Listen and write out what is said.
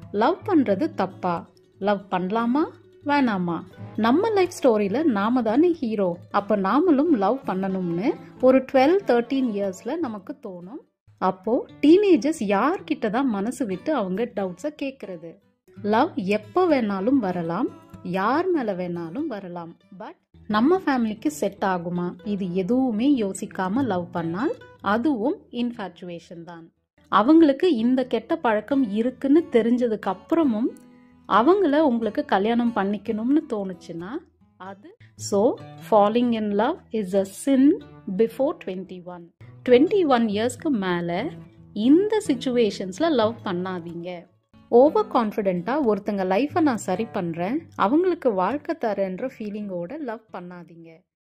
love பண்றது தப்பா love பண்ணலாமா வேணாமா நம்ம லைஃப் ஸ்டோரியில நாம தானே ஹீரோ அப்ப நாமளும் லவ் பண்ணணும்னு ஒரு டுவெல் தேர்ட்டீன் இயர்ஸ்ல நமக்கு தோணும் அப்போ டீனேஜர்ஸ் யார்கிட்ட தான் மனசு விட்டு அவங்க டவுட்ஸை கேட்கறது லவ் எப்போ வேணாலும் வரலாம் யார் மேல வேணாலும் வரலாம் பட் நம்ம ஃபேமிலிக்கு செட் ஆகுமா இது எதுவுமே யோசிக்காம லவ் பண்ணால் அதுவும் இன்ஃபேச்சுவேஷன் தான் அவங்களுக்கு இந்த கெட்ட பழக்கம் இருக்குன்னு தெரிஞ்சதுக்கு அப்புறமும் அவங்கள உங்களுக்கு கல்யாணம் பண்ணிக்கணும்னு தோணுச்சுன்னா அது so falling in love is a sin before twenty one twenty one இயர்ஸ்க்கு மேலே இந்த சுச்சுவேஷன்ஸில் லவ் பண்ணாதீங்க ஓவர் கான்ஃபிடென்ட்டாக ஒருத்தங்க லைஃப்பை நான் சரி பண்ணுறேன் அவங்களுக்கு வாழ்க்கை தரேன்ற ஃபீலிங்கோட லவ் பண்ணாதீங்க